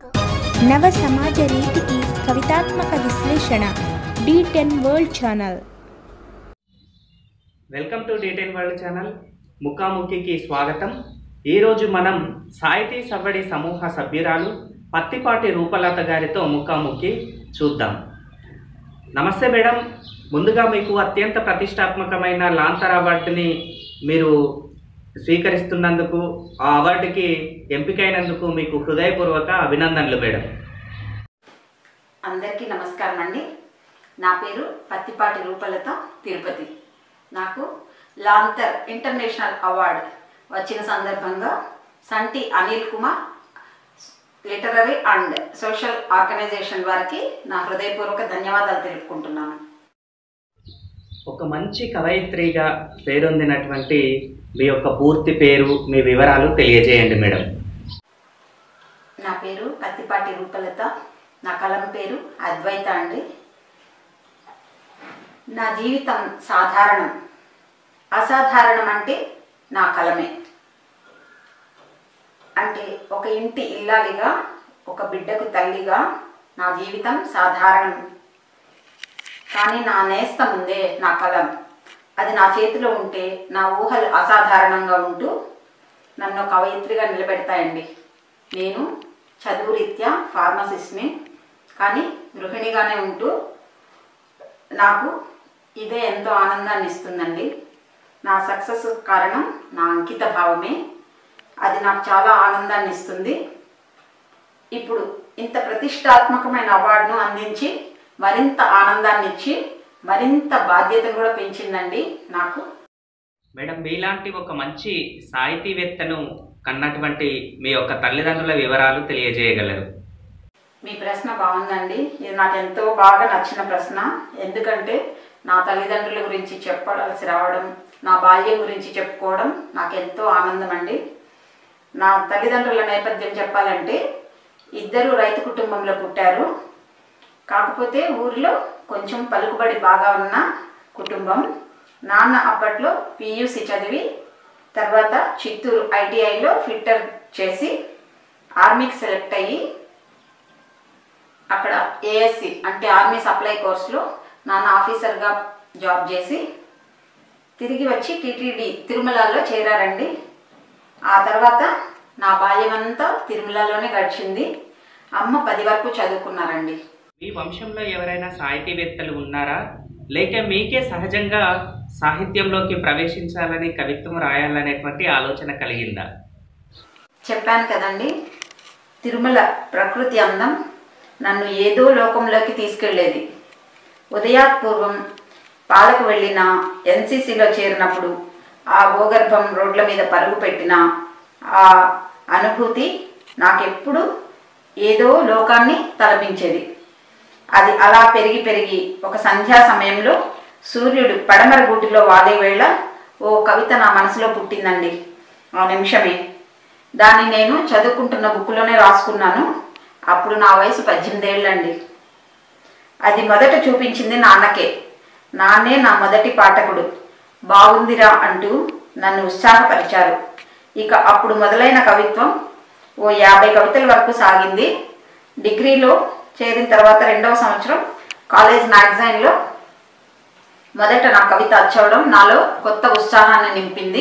నవ సమాజ రీతికి కవితాత్మక విశ్లేషణ D ten world channel welcome to detail world channel ముఖాముఖికి స్వాగతం ఈరోజు మనం సాహితీ సవ్వడి సమూహ సభ్యురాలు పత్తిపాటి రూపలత గారితో ముఖాముఖి చూద్దాం నమస్తే మేడం ముందుగా మీకు అత్యంత ప్రతిష్టాత్మకమైన లాంతర్ అవార్డుని మీరు స్వీకరిస్తున్నందుకు ఆ అవార్డుకి ఎంపికైనందుకు మీకు హృదయపూర్వక అభినందనలు మేడం అందరికీ నమస్కారం అండి నా పేరు పత్తిపాటి రూపలత తిరుపతి నాకు లాంతర్ ఇంటర్నేషనల్ అవార్డ్ వచ్చిన సందర్భంగా Santi Anil Kumar literary and social organisation వారికి నా హృదయపూర్వక ధన్యవాదాలు తెలుపుకుంటున్నాను ఒక మంచి కవయిత్రిగా పేరొందినటువంటి మీ యొక్క పూర్తి పేరు మీ వివరాలు తెలియజేయండి మేడం నా పేరు పత్తిపాటి రూపలత నా కలం పేరు అద్వైత అండి నా జీవితం సాధారణం అసాధారణం అంటే నా కలమే అంటే ఒక ఇంటి ఇల్లాలిగా ఒక బిడ్డకు తల్లిగా నా జీవితం సాధారణం కానీ నా నేస్తం ఉందే నా కలం అది నా చేతిలో ఉంటే నా ఊహలు అసాధారణంగా ఉంటూ నన్ను కవయిత్రిగా నిలబెడతాయండి నేను చదువు రీత్యా ఫార్మసిస్ట్ని కానీ గృహిణిగానే ఉంటూ నాకు ఇదే ఎంతో ఆనందాన్ని ఇస్తుందండి నా సక్సెస్ కారణం నా అంకిత భావమే అది నాకు చాలా ఆనందాన్ని ఇస్తుంది ఇప్పుడు ఇంత ప్రతిష్టాత్మకమైన అవార్డును అందించి మరింత ఆనందాన్ని ఇచ్చి మరింత బాధ్యతను కూడా పెంచిందండి నాకు మేడం మీలాంటి ఒక మంచి సాహితీవేత్తను కన్నటువంటి మీ యొక్క తల్లిదండ్రుల వివరాలు తెలియజేయగలరు మీ ప్రశ్న బాగుందండి ఇది నాకు ఎంతో బాగా నచ్చిన ప్రశ్న ఎందుకంటే నా తల్లిదండ్రుల గురించి చెప్పాల్సి రావడం నా బాల్యం గురించి చెప్పుకోవడం నాకు ఎంతో ఆనందం అండి నా తల్లిదండ్రుల నేపథ్యం చెప్పాలంటే ఇద్దరు రైతు కుటుంబంలో పుట్టారు కాకపోతే ఊరిలో కొంచెం పలుకుబడి బాగా ఉన్న కుటుంబం నాన్న అప్పట్లో పియూసి చదివి తర్వాత చిత్తూరు ఐటీఐలో ఫిట్టర్ చేసి ఆర్మీకి సెలెక్ట్ అయ్యి అక్కడ ఏఎస్సి అంటే ఆర్మీ సప్లై కోర్సులో నాన్న ఆఫీసర్గా జాబ్ చేసి తిరిగి వచ్చి టీటీడీ తిరుమలలో చేరారండి ఆ తర్వాత నా బాల్యం అంతా తిరుమలలోనే గడిచింది అమ్మ పది వరకు చదువుకున్నారండి మీ వంశంలో ఎవరైనా సాహితీవేత్తలు ఉన్నారా లేక మీకే సహజంగా సాహిత్యంలోకి ప్రవేశించాలని కవిత్వం రాయాలనేటువంటి ఆలోచన కలిగిందా చెప్పాను కదండి తిరుమల ప్రకృతి అందం నన్ను ఏదో లోకంలోకి తీసుకెళ్లేది ఉదయాత్పూర్వం పాలకు వెళ్ళిన ఎన్సీసీలో చేరినప్పుడు ఆ భూగర్భం రోడ్ల మీద పరుగు పెట్టిన ఆ అనుభూతి నాకెప్పుడు ఏదో లోకాన్ని తలపించేది అది అలా పెరిగి పెరిగి ఒక సంధ్యా సమయంలో సూర్యుడు పడమర గూటిలో వాలే వేళ ఓ కవిత నా మనసులో పుట్టిందండి ఆ నిమిషమే దాన్ని నేను చదువుకుంటున్న బుక్లోనే రాసుకున్నాను అప్పుడు నా వయసు పద్దెనిమిది ఏళ్ళండి అది మొదట చూపించింది నాన్నకే నాన్నే నా మొదటి పాఠకుడు బాగుందిరా అంటూ నన్ను ఉత్సాహపరిచారు ఇక అప్పుడు మొదలైన కవిత్వం ఓ యాభై కవితల వరకు సాగింది డిగ్రీలో చేరిన తర్వాత రెండవ సంవత్సరం కాలేజ్ మ్యాగజైన్లో మొదట నా కవిత చదవడం నాలో కొత్త ఉత్సాహాన్ని నింపింది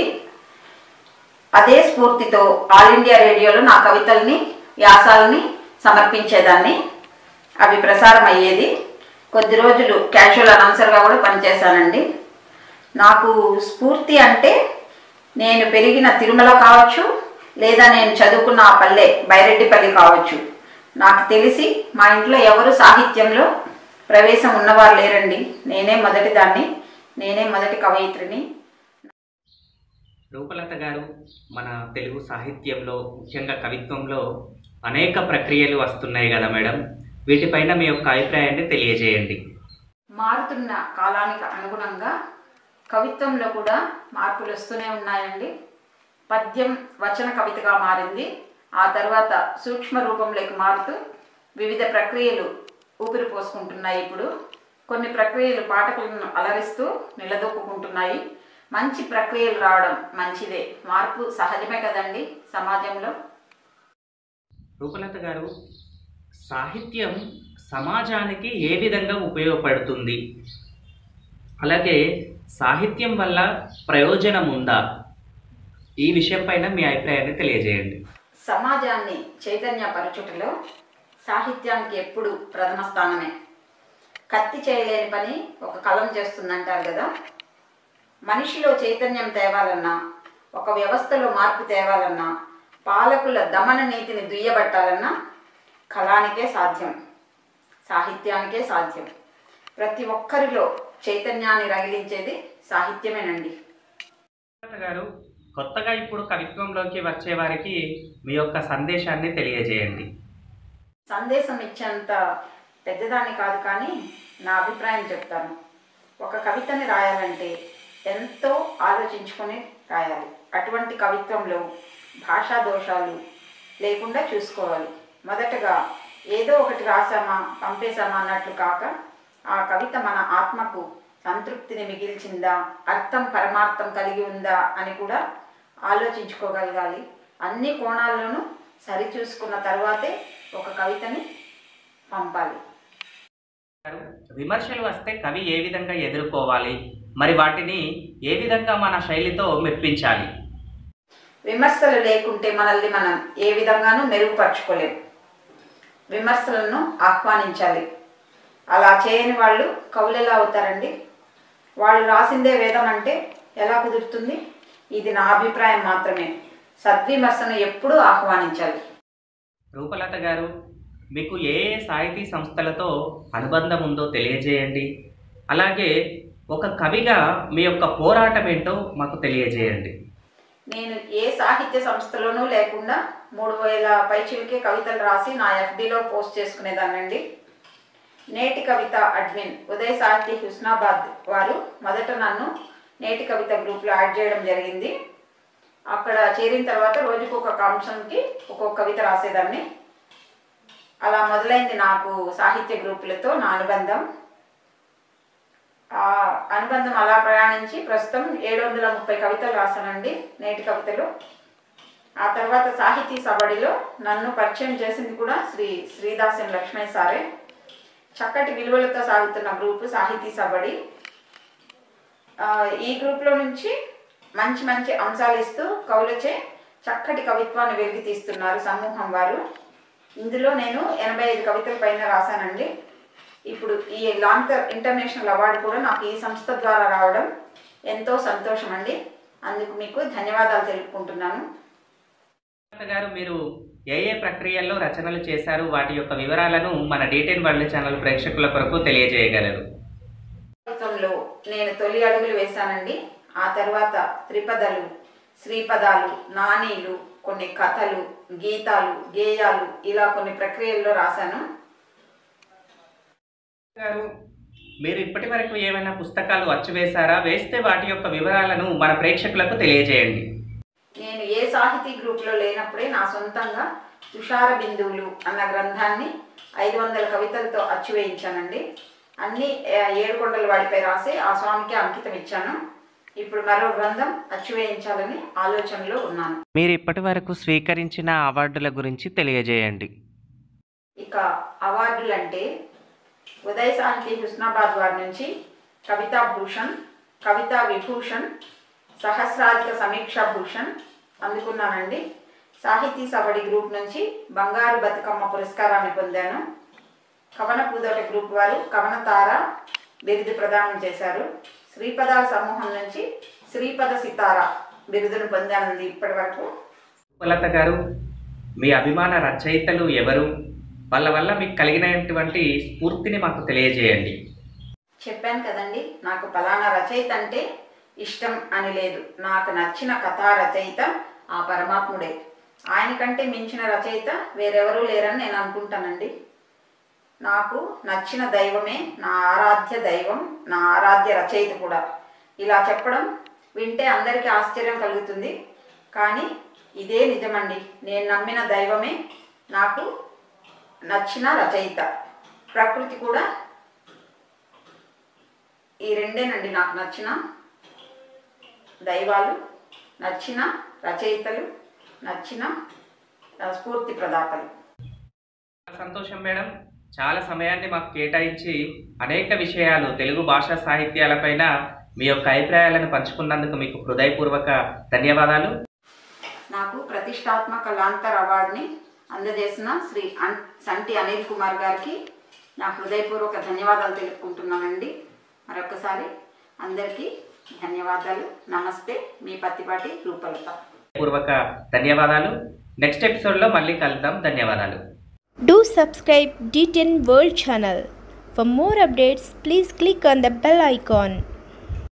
అదే స్ఫూర్తితో ఆల్ ఇండియా రేడియోలో నా కవితల్ని వ్యాసాలని సమర్పించేదాన్ని అవి ప్రసారం అయ్యేది కొద్ది రోజులు క్యాజువల్ అనౌన్సర్గా కూడా పనిచేశానండి నాకు స్ఫూర్తి అంటే నేను పెరిగిన తిరుమల కావచ్చు లేదా నేను చదువుకున్న ఆ పల్లె బైరెడ్డిపల్లి కావచ్చు నాకు తెలిసి మా ఇంట్లో ఎవరు సాహిత్యంలో ప్రవేశం ఉన్నవారు లేరండి నేనే మొదటి దాన్ని నేనే మొదటి కవయిత్రిని రూపలత గారు మన తెలుగు సాహిత్యంలో ముఖ్యంగా కవిత్వంలో అనేక ప్రక్రియలు వస్తున్నాయి కదా మేడం వీటిపైన మీ యొక్క అభిప్రాయాన్ని తెలియజేయండి మారుతున్న కాలానికి అనుగుణంగా కవిత్వంలో కూడా మార్పులు వస్తూనే ఉన్నాయండి పద్యం వచన కవితగా మారింది ఆ తర్వాత సూక్ష్మ రూపంలోకి మారుతూ వివిధ ప్రక్రియలు ఊపిరి పోసుకుంటున్నాయి ఇప్పుడు కొన్ని ప్రక్రియలు పాఠకులను అలరిస్తూ నిలదొక్కుంటున్నాయి మంచి ప్రక్రియలు రావడం మంచిదే మార్పు సహజమే కదండి సమాజంలో రూపలత గారు సాహిత్యం సమాజానికి ఏ విధంగా ఉపయోగపడుతుంది అలాగే సాహిత్యం వల్ల ప్రయోజనం ఉందా ఈ విషయం పైన మీ అభిప్రాయాన్ని తెలియజేయండి సమాజాన్ని చైతన్యపరచుటలో సాహిత్యానికి ఎప్పుడు ప్రథమ స్థానమే కత్తి చేయలేని పని ఒక కలం చేస్తుందంటారు కదా మనిషిలో చైతన్యం తేవాలన్నా ఒక వ్యవస్థలో మార్పు తేవాలన్నా పాలకుల దమన నీతిని దుయ్యబట్టాలన్నా కళానికే సాధ్యం సాహిత్యానికే సాధ్యం ప్రతి ఒక్కరిలో చైతన్యాన్ని రగిలించేది సాహిత్యమేనండి సుజాత గారు కొత్తగా ఇప్పుడు కవిత్వంలోకి వచ్చే వారికి మీ యొక్క సందేశాన్ని తెలియజేయండి సందేశం ఇచ్చేంత పెద్దదాన్ని కాదు కానీ నా అభిప్రాయం చెప్తాను ఒక కవితని రాయాలంటే ఎంతో ఆలోచించుకొని రాయాలి అటువంటి కవిత్వంలో భాషా దోషాలు లేకుండా చూసుకోవాలి మొదటగా ఏదో ఒకటి రాసామా పంపేశామా అన్నట్లు కాక ఆ కవిత మన ఆత్మకు సంతృప్తిని మిగిల్చిందా అర్థం పరమార్థం కలిగి ఉందా అని కూడా ఆలోచించుకోగలగాలి అన్ని కోణాల్లోనూ సరిచూసుకున్న తర్వాతే ఒక కవితని పంపాలి విమర్శలు వస్తే కవి ఏ విధంగా ఎదుర్కోవాలి మరి వాటిని ఏ విధంగా మన శైలితో మెప్పించాలి విమర్శలు లేకుంటే మనల్ని మనం ఏ విధంగానూ మెరుగుపరచుకోలేం విమర్శలను ఆహ్వానించాలి అలా చేయని వాళ్ళు కవులు ఎలా అవుతారండి వాళ్ళు రాసిందే వేదం అంటే ఎలా కుదురుతుంది ఇది నా అభిప్రాయం మాత్రమే సద్విమర్శను ఎప్పుడూ ఆహ్వానించాలి రూపలత గారు మీకు ఏ ఏ సాహితీ సంస్థలతో అనుబంధం ఉందో తెలియజేయండి అలాగే ఒక కవిగా మీ యొక్క పోరాటం ఏంటో మాకు తెలియజేయండి నేను ఏ సాహిత్య సంస్థలోనూ లేకుండా మూడు వేల పైచిలకే కవితలు రాసి నా ఎఫ్బిలో పోస్ట్ చేసుకునేదానండి నేటి కవిత అడ్మిన్ ఉదయ్ సాహితీ హుస్నాబాద్ వారు మొదట నన్ను నేటి కవిత గ్రూప్లో యాడ్ చేయడం జరిగింది అక్కడ చేరిన తర్వాత రోజుకు ఒక అంశంకి ఒక్కొక్క కవిత రాసేదాన్ని అలా మొదలైంది నాకు సాహిత్య గ్రూపులతో నా అనుబంధం ఆ అనుబంధం అలా ప్రయాణించి ప్రస్తుతం ఏడు వందల ముప్పై కవితలు రాశానండి నేటి కవితలు ఆ తర్వాత సాహితీ సబడిలో నన్ను పరిచయం చేసింది కూడా శ్రీ శ్రీదాసన్ లక్ష్మణ్ సారే చక్కటి విలువలతో సాగుతున్న గ్రూపు సాహితీ సబడి ఆ, ఈ గ్రూప్లో నుంచి మంచి మంచి అంశాలు ఇస్తూ కవులచే చక్కటి కవిత్వాన్ని వెలికి తీస్తున్నారు సమూహం వారు ఇందులో నేను ఎనభై ఐదు కవితల పైన రాశానండి ఇప్పుడు ఈ లాంతర్ ఇంటర్నేషనల్ అవార్డు కూడా నాకు ఈ సంస్థ ద్వారా రావడం ఎంతో సంతోషం అండి అందుకు మీకు ధన్యవాదాలు తెలుపుకుంటున్నాను రూపలత గారు మీరు ఏ ఏ ప్రక్రియల్లో రచనలు చేశారు వాటి యొక్క వివరాలను మన డీటెయిన్ వరల్డ్ ఛానల్ ప్రేక్షకుల కొరకు తెలియజేయగలరు కవిత్వంలో నేను తొలి అడుగులు వేశానండి ఆ తర్వాత త్రిపదలు శ్రీపదాలు నానీలు కొన్ని కథలు గీతాలు గేయాలు ఇలా కొన్ని ప్రక్రియల్లో రాశాను గారు మీరు ఇప్పటి వరకు ఏమైనా పుస్తకాలు అచ్చువేశారా వేస్తే వాటి యొక్క వివరాలను మన ప్రేక్షకులకు తెలియజేయండి నేను ఏ సాహితీ గ్రూప్లో లేనప్పుడే నా సొంతంగా తుషార బిందువులు అన్న గ్రంథాన్ని ఐదు వందల కవితలతో అచ్చువేయించానండి అన్ని ఆ, ఏడుకొండల వాడిపై రాసి ఆ స్వామికి అంకితం ఇచ్చాను ఇప్పుడు మరో గ్రంథం అచ్చువేయించాలని ఆలోచనలో ఉన్నాను మీరు ఇప్పటి వరకు స్వీకరించిన అవార్డుల గురించి తెలియజేయండి ఇక అవార్డులు అంటే ఉదయ్ సాహితీ హుస్నాబాద్ వారి నుంచి కవితా భూషణ్ కవితా విభూషణ్ సహస్రాధిక సమీక్షా భూషణ్ అందుకున్నానండి సాహితీ సబడి గ్రూప్ నుంచి బంగారు బతుకమ్మ పురస్కారాన్ని పొందాను కవన పూదోట గ్రూప్ వారు కవన తార బిరుదు ప్రదానం చేశారు శ్రీపదాల సమూహం నుంచి శ్రీపద సితార బిరుదును పొందానంది ఇప్పటి వరకు సులత గారు మీ అభిమాన రచయితలు ఎవరు వాళ్ళ వల్ల మీకు కలిగినటువంటి స్ఫూర్తిని మాకు తెలియజేయండి చెప్పాను కదండి నాకు ఫలానా రచయిత అంటే ఇష్టం అని లేదు నాకు నచ్చిన కథా రచయిత ఆ పరమాత్ముడే ఆయన కంటే మించిన రచయిత వేరెవరూ లేరని నేను అనుకుంటానండి నాకు నచ్చిన దైవమే నా ఆరాధ్య దైవం నా ఆరాధ్య రచయిత కూడా ఇలా చెప్పడం వింటే అందరికీ ఆశ్చర్యం కలుగుతుంది కానీ ఇదే నిజమండి నేను నమ్మిన దైవమే నాకు నచ్చిన రచయిత ప్రకృతి కూడా ఈ రెండేనండి నాకు నచ్చిన దైవాలు నచ్చిన రచయితలు నచ్చిన ఆ, స్ఫూర్తి ప్రదాతలు చాలా సంతోషం మేడం చాలా సమయాన్ని మాకు కేటాయించి అనేక విషయాలు తెలుగు భాషా సాహిత్యాలపైన మీ యొక్క అభిప్రాయాలను పంచుకున్నందుకు మీకు హృదయపూర్వక ధన్యవాదాలు నాకు ప్రతిష్టాత్మక లాంతర్ అవార్డుని అందజేసిన శ్రీ అన్ సంటి అనిల్ కుమార్ గారికి నా హృదయపూర్వక ధన్యవాదాలు తెలుపుకుంటున్నానండి మరొకసారి అందరికీ ధన్యవాదాలు నమస్తే మీ పత్తిపాటి రూపలత పూర్వక ధన్యవాదాలు నెక్స్ట్ ఎపిసోడ్లో మళ్ళీ కలుద్దాం ధన్యవాదాలు Do subscribe D10 World channel. For more updates, please click on the bell icon.